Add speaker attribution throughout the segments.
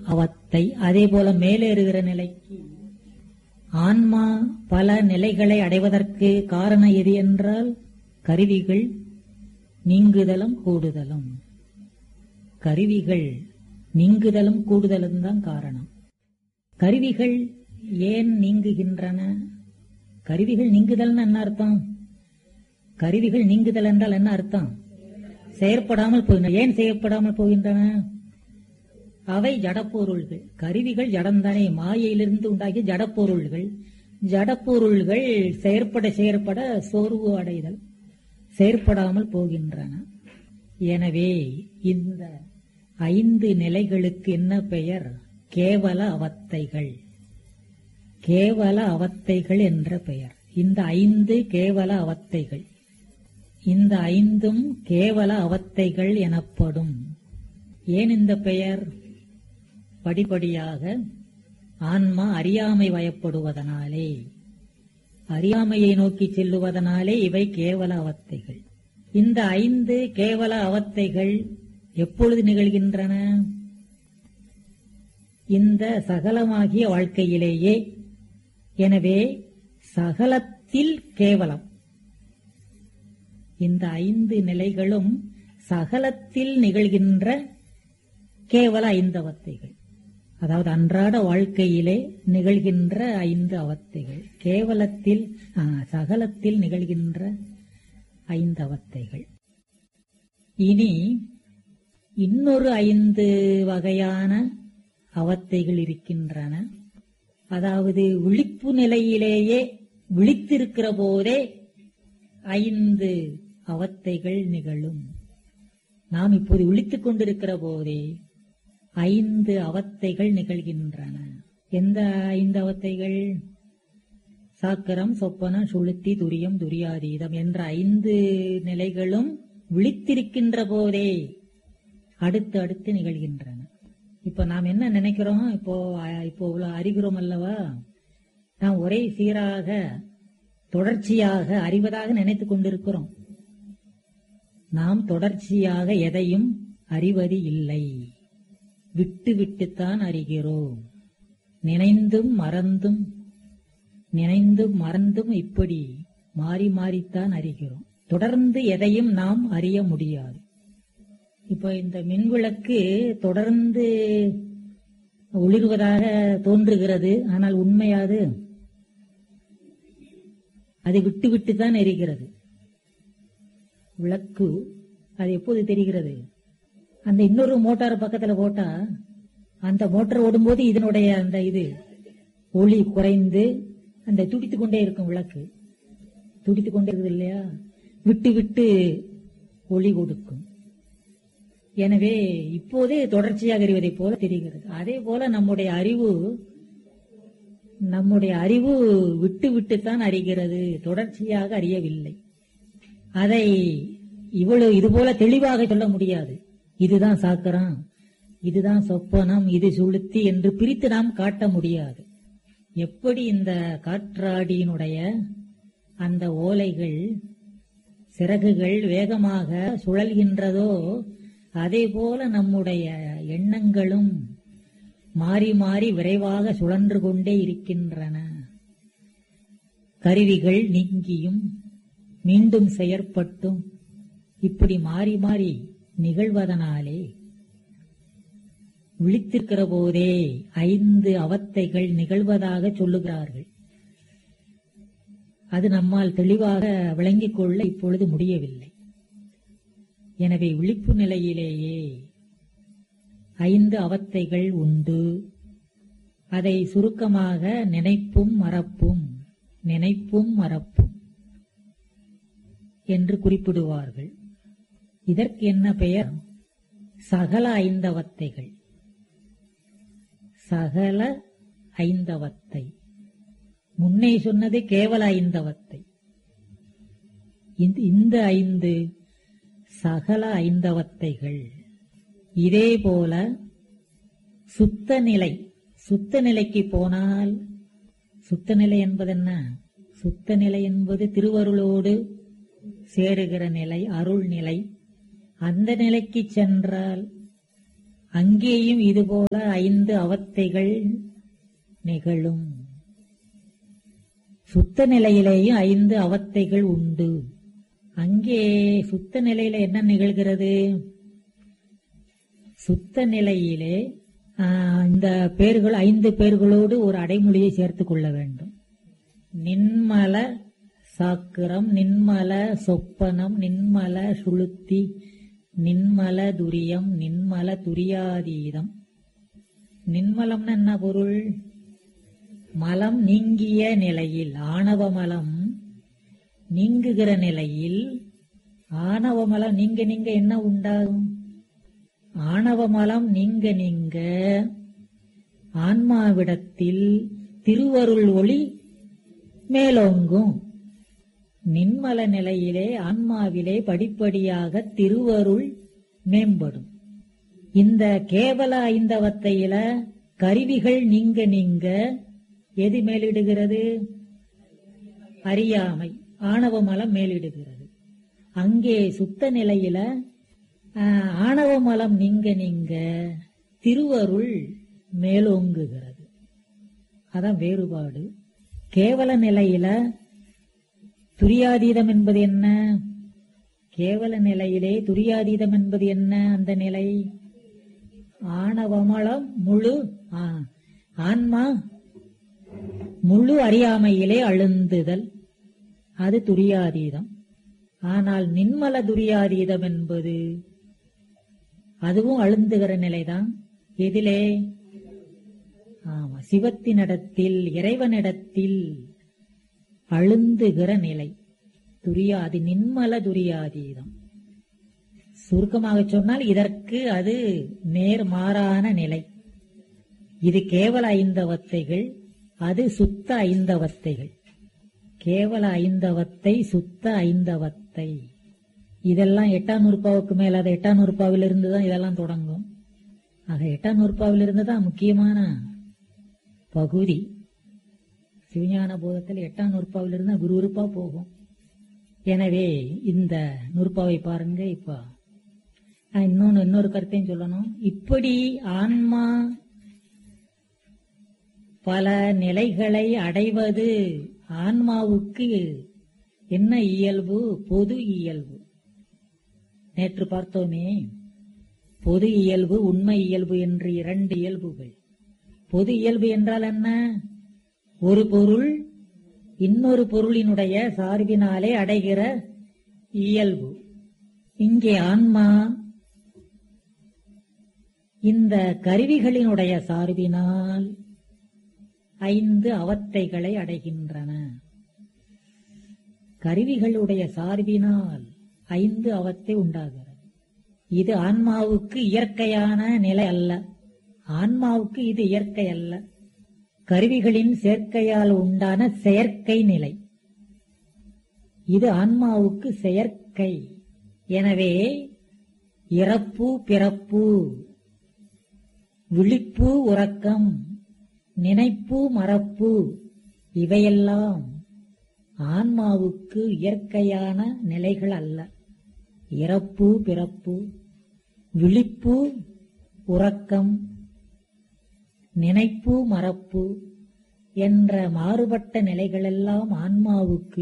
Speaker 1: அவத்தை அதே போல மேலேறுகிற நிலைக்கு ஆன்மா பல நிலைகளை அடைவதற்கு காரணம் எது என்றால் கருவிகள் நீங்குதலும் கூடுதலும் கருவிகள் நீங்குதலும் கூடுதலும் தான் காரணம் கருவிகள் ஏன் நீங்குகின்றன கருவிகள் நீங்குதல்னு என்ன அர்த்தம் கருவிகள் நீங்குதல் என்றால் என்ன அர்த்தம் செயற்படாமல் போகின்றன ஏன் செயற்படாமல் போகின்றன அவை ஜடப்பொருள்கள் கருவிகள் ஜடம்தானே மாயையிலிருந்து உண்டாகிய ஜடப்பொருள்கள் ஜடப்பொருள்கள் செயற்பட செயற்பட சோர்வு அடைதல் செயற்படாமல் போகின்றன எனவே இந்த ஐந்து நிலைகளுக்கு என்ன பெயர் கேவல அவத்தைகள் கேவல அவத்தைகள் என்ற பெயர் இந்த ஐந்து கேவல அவத்தைகள் இந்த ஐந்தும் கேவல அவத்தைகள் எனப்படும் ஏன் இந்த பெயர் படிப்படியாக ஆன்மா அறியாமை வயப்படுவதனாலே அறியாமையை நோக்கி செல்லுவதனாலே இவை கேவல அவத்தைகள் இந்த ஐந்து கேவல அவத்தைகள் எப்பொழுது நிகழ்கின்றன இந்த சகலமாகிய வாழ்க்கையிலேயே எனவே சகலத்தில் கேவலம் இந்த ஐந்து நிலைகளும் சகலத்தில் நிகழ்கின்ற கேவல ஐந்து அவத்தைகள் அதாவது அன்றாட வாழ்க்கையிலே நிகழ்கின்ற ஐந்து அவத்தைகள் கேவலத்தில் ஆ, சகலத்தில் நிகழ்கின்ற ஐந்து அவத்தைகள் இனி இன்னொரு ஐந்து வகையான அவத்தைகள் இருக்கின்றன அதாவது விழிப்பு நிலையிலேயே விழித்திருக்கிற போதே ஐந்து அவத்தைகள் நிகழும் நாம் இப்போது விழித்துக் கொண்டிருக்கிற போதே ஐந்து அவத்தைகள் நிகழ்கின்றன எந்த ஐந்து அவத்தைகள் சாக்கரம் சொப்பனம் சுளுத்தி துரியம் துரியாதீதம் என்ற ஐந்து நிலைகளும் விழித்திருக்கின்ற போதே அடுத்து அடுத்து நிகழ்கின்றன இப்ப நாம் என்ன நினைக்கிறோம் இப்போ அஹ், இப்போ இவ்வளவு அறிகிறோம் அல்லவா நாம் ஒரே சீராக தொடர்ச்சியாக அறிவதாக நினைத்துக் கொண்டிருக்கிறோம் நாம் தொடர்ச்சியாக எதையும் அறிவது இல்லை விட்டு விட்டுத்தான் அறிகிறோம் நினைந்தும் மறந்தும் நினைந்தும் மறந்தும் இப்படி மாறி மாறித்தான் அறிகிறோம் தொடர்ந்து எதையும் நாம் அறிய முடியாது இப்ப இந்த மின்விளக்கு தொடர்ந்து ஒளிர்வதாக தோன்றுகிறது ஆனால் உண்மையாது அது விட்டு விட்டு தான் எரிகிறது விளக்கு அது எப்போது தெரிகிறது அந்த இன்னொரு மோட்டார் பக்கத்துல போட்டா அந்த மோட்டார் ஓடும்போது இதனுடைய அந்த இது ஒளி குறைந்து அந்த துடித்துக் கொண்டே இருக்கும் விளக்கு துடித்துக் கொண்டே இருக்குது இல்லையா விட்டு விட்டு ஒளி கொடுக்கும் எனவே இப்போதே தொடர்ச்சியாக அறிவதைப் போல தெரிகிறது அதே போல நம்முடைய அறிவு நம்முடைய அறிவு விட்டு விட்டுத்தான் அறிகிறது தொடர்ச்சியாக அறியவில்லை அதை இவ்வளவு இது போல தெளிவாக சொல்ல முடியாது இதுதான் சாக்கரம் இதுதான் சொப்பனம் இது சுளுத்தி என்று பிரித்து நாம் காட்ட முடியாது எப்படி இந்த காற்றாடியினுடைய அந்த ஓலைகள் சிறகுகள் வேகமாக சுழல்கின்றதோ அதே போல நம்முடைய எண்ணங்களும் மாறி மாறி விரைவாக சுழன்று கொண்டே இருக்கின்றன கருவிகள் நீங்கியும் மீண்டும் செயற்பட்டும் இப்படி மாறி மாறி நிகழ்வதனாலே விழித்திருக்கிற போதே ஐந்து அவத்தைகள் நிகழ்வதாக சொல்லுகிறார்கள் அது நம்மால் தெளிவாக விளங்கிக் கொள்ள இப்பொழுது முடியவில்லை எனவே விழிப்பு நிலையிலேயே ஐந்து அவத்தைகள் உண்டு அதை சுருக்கமாக நினைப்பும் மறப்பும் நினைப்பும் மறப்பும் என்று குறிப்பிடுவார்கள் இதற்கு என்ன பெயர் சகல ஐந்தவத்தைகள் சகல ஐந்தவத்தை முன்னே சொன்னது கேவல ஐந்தவத்தை இந்த- இந்த ஐந்து சகல ஐந்தவத்தைகள் இதே போல சுத்த நிலை சுத்த நிலைக்கு போனால் சுத்த நிலை என்பது என்ன சுத்த நிலை என்பது திருவருளோடு சேருகிற நிலை அருள் நிலை அந்த நிலைக்கு சென்றால் அங்கேயும் இதுபோல ஐந்து அவத்தைகள் நிகழும் சுத்த நிலையிலேயும் ஐந்து அவத்தைகள் உண்டு அங்கே சுத்த நிலையில என்ன நிகழ்கிறது சுத்த நிலையிலே ஆஹ், இந்த பேர்கள் ஐந்து பேர்களோடு ஒரு அடைமொழியை சேர்த்துக் கொள்ள வேண்டும் நின்மல சாக்கிரம் நின்மல சொப்பனம் நின்மல சுளுத்தி நின்மல துரியம் நின்மல துரியாதீதம் நின்மலம்னு என்ன பொருள் மலம் நீங்கிய நிலையில் ஆணவ மலம் நீங்குகிற நிலையில் ஆணவ மலம் நீங்க நீங்க என்ன உண்டாகும் ஆணவ மலம் நீங்க நீங்க ஆன்மாவிடத்தில் திருவருள் ஒளி மேலோங்கும் நின்மல நிலையிலே ஆன்மாவிலே படிப்படியாக திருவருள் மேம்படும் இந்த கேவல ஐந்தவத்தையில கருவிகள் நீங்க நீங்க எது மேலிடுகிறது அறியாமை ஆணவ மலம் மேலிடுகிறது அங்கே சுத்த நிலையில ஆஹ், ஆணவ மலம் நீங்க நீங்க திருவருள் மேலோங்குகிறது அதான் வேறுபாடு கேவல நிலையில துரியாதீதம் என்பது என்ன கேவல நிலையிலே துரியாதீதம் என்பது என்ன அந்த நிலை ஆணவமலம் முழு ஆ, ஆன்மா முழு அறியாமையிலே அழுந்துதல் அது துரியாதீதம் ஆனால் நின்மல துரியாதீதம் என்பது அதுவும் அழுந்துகிற நிலைதான் எதிலே ஆமா சிவத்தினிடத்தில் இறைவனிடத்தில் அழுந்துகிற நிலை துரியாதி நின்மல துரியாதீதம் சுருக்கமாக சொன்னால் இதற்கு அது நேர்மாறான நிலை இது கேவல ஐந்தவத்தைகள் அது சுத்த ஐந்தவத்தைகள் கேவல ஐந்தவத்தை சுத்த ஐந்தவத்தை இதெல்லாம் எட்டாம் நூறுபாவுக்கு மேல அது எட்டாம் நூறுபாவிலிருந்து தான் இதெல்லாம் தொடங்கும் ஆக எட்டாம் நூறுபாவிலிருந்து தான் முக்கியமான பகுதி சிவஞான போதத்தில் எட்டாம் நூற்பாவிலிருந்து குரு உறுப்பா போகும் எனவே இந்த நூற்பாவை பாருங்க இப்ப நான் இன்னொன்னு இன்னொரு கருத்தையும் சொல்லணும் இப்படி ஆன்மா பல நிலைகளை அடைவது ஆன்மாவுக்கு என்ன இயல்பு பொது இயல்பு நேற்று பார்த்தோமே பொது இயல்பு உண்மை இயல்பு என்று இரண்டு இயல்புகள் பொது இயல்பு என்றால் என்ன ஒரு பொருள் இன்னொரு பொருளினுடைய சார்பினாலே அடைகிற இயல்பு இங்கே ஆன்மா இந்த கருவிகளினுடைய சார்பினால் ஐந்து அவத்தைகளை அடைகின்றன கருவிகளுடைய சார்பினால் ஐந்து அவத்தை உண்டாகிறது இது ஆன்மாவுக்கு இயற்கையான நிலை அல்ல ஆன்மாவுக்கு இது இயற்கை அல்ல கருவிகளின் சேர்க்கையால் உண்டான செயற்கை நிலை இது ஆன்மாவுக்கு செயற்கை எனவே இறப்பு பிறப்பு விழிப்பு உறக்கம் நினைப்பு மறப்பு இவையெல்லாம் ஆன்மாவுக்கு இயற்கையான நிலைகள் அல்ல இறப்பு பிறப்பு விழிப்பு உறக்கம் நினைப்பு மறப்பு என்ற மாறுபட்ட நிலைகளெல்லாம் ஆன்மாவுக்கு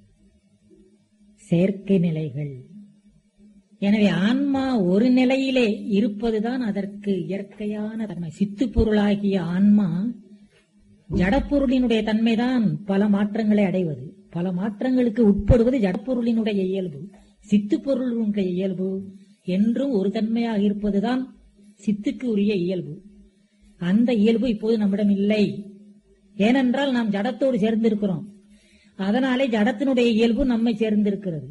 Speaker 1: செயற்கை நிலைகள் எனவே ஆன்மா ஒரு நிலையிலே இருப்பதுதான் அதற்கு இயற்கையான தன்மை சித்து பொருளாகிய ஆன்மா ஜடப்பொருளினுடைய தன்மைதான் பல மாற்றங்களை அடைவது பல மாற்றங்களுக்கு உட்படுவது ஜடப்பொருளினுடைய இயல்பு சித்து பொருளுடைய இயல்பு என்றும் ஒரு தன்மையாக இருப்பதுதான் சித்துக்கு உரிய இயல்பு அந்த இயல்பு இப்போது நம்மிடம் இல்லை ஏனென்றால் நாம் ஜடத்தோடு சேர்ந்திருக்கிறோம் அதனாலே ஜடத்தினுடைய இயல்பு நம்மை சேர்ந்திருக்கிறது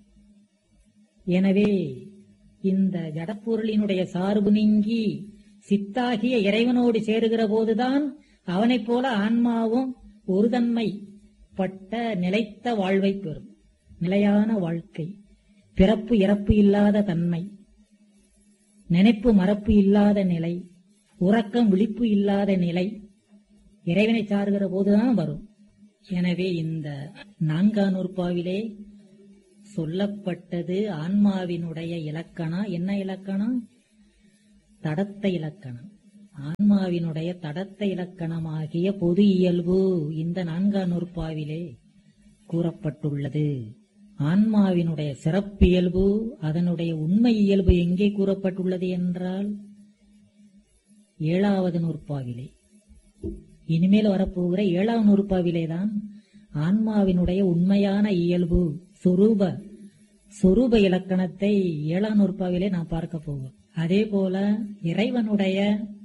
Speaker 1: எனவே இந்த ஜடப்பொருளினுடைய சார்பு நீங்கி சித்தாகிய இறைவனோடு சேருகிற போதுதான் அவனைப் போல ஆன்மாவும் ஒரு தன்மை பட்ட நிலைத்த வாழ்வை பெறும் நிலையான வாழ்க்கை பிறப்பு இறப்பு இல்லாத தன்மை நினைப்பு மறப்பு இல்லாத நிலை உறக்கம் விழிப்பு இல்லாத நிலை இறைவனை சார்கிற போதுதான் வரும் எனவே இந்த நான்காம் நூற்பாவிலே சொல்லப்பட்டது ஆன்மாவினுடைய இலக்கணம் என்ன இலக்கணம் தடத்த இலக்கணம் ஆன்மாவினுடைய தடத்த இலக்கணமாகிய பொது இயல்பு இந்த நான்காம் நூற்பாவிலே கூறப்பட்டுள்ளது ஆன்மாவினுடைய சிறப்பியல்பு அதனுடைய உண்மை இயல்பு எங்கே கூறப்பட்டுள்ளது என்றால் ஏழாவது நூற்பாவிலே இனிமேல் வரப்போகிற ஏழாவது நூற்பாவிலே தான் ஆன்மாவினுடைய உண்மையான இயல்பு சொரூப சொரூப இலக்கணத்தை ஏழாம் நூற்பாவிலே நாம் பார்க்க போவோம் அதே போல இறைவனுடைய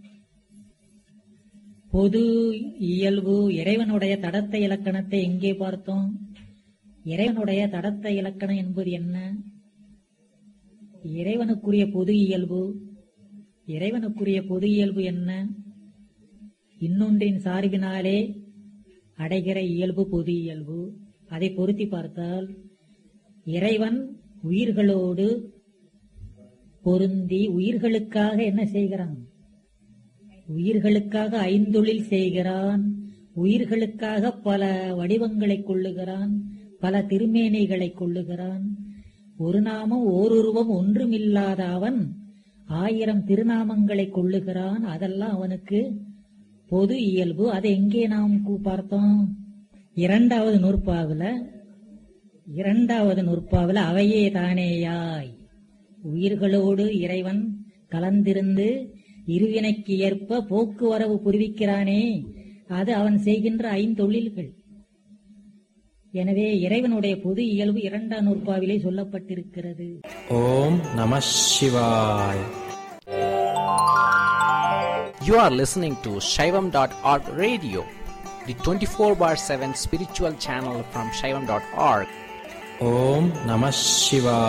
Speaker 1: பொது இயல்பு இறைவனுடைய தடத்த இலக்கணத்தை எங்கே பார்த்தோம் இறைவனுடைய தடத்த இலக்கணம் என்பது என்ன இறைவனுக்குரிய பொது இயல்பு இறைவனுக்குரிய பொது இயல்பு என்ன இன்னொன்றின் சார்பினாலே அடைகிற இயல்பு பொது இயல்பு அதை பொருத்தி பார்த்தால் இறைவன் உயிர்களோடு பொருந்தி உயிர்களுக்காக என்ன செய்கிறான் உயிர்களுக்காக ஐந்தொழில் செய்கிறான் உயிர்களுக்காக பல வடிவங்களை கொள்ளுகிறான் பல திருமேனிகளை கொள்ளுகிறான் ஒரு நாமம் ஓருருவம் ஒன்றுமில்லாத அவன் ஆயிரம் திருநாமங்களை கொள்ளுகிறான் அதெல்லாம் அவனுக்கு பொது இயல்பு அதை எங்கே நாம் கு- பார்த்தோம் இரண்டாவது நூற்பாவுல இரண்டாவது நூற்பாவுல அவையே தானேயாய் உயிர்களோடு இறைவன் கலந்திருந்து இருவினைக்கு ஏற்ப போக்குவரவு புரிவிக்கிறானே அது அவன் செய்கின்ற ஐந்தொழில்கள் எனவே இறைவனுடைய பொது இயல்பு இரண்டாம் நூற்பாவிலே சொல்லப்பட்டிருக்கிறது
Speaker 2: Om Namah Shivaya.
Speaker 3: You are listening to Shaivam.org radio, the 24 bar 7 spiritual channel from Shaivam.org.
Speaker 2: Om Namah Shivaya.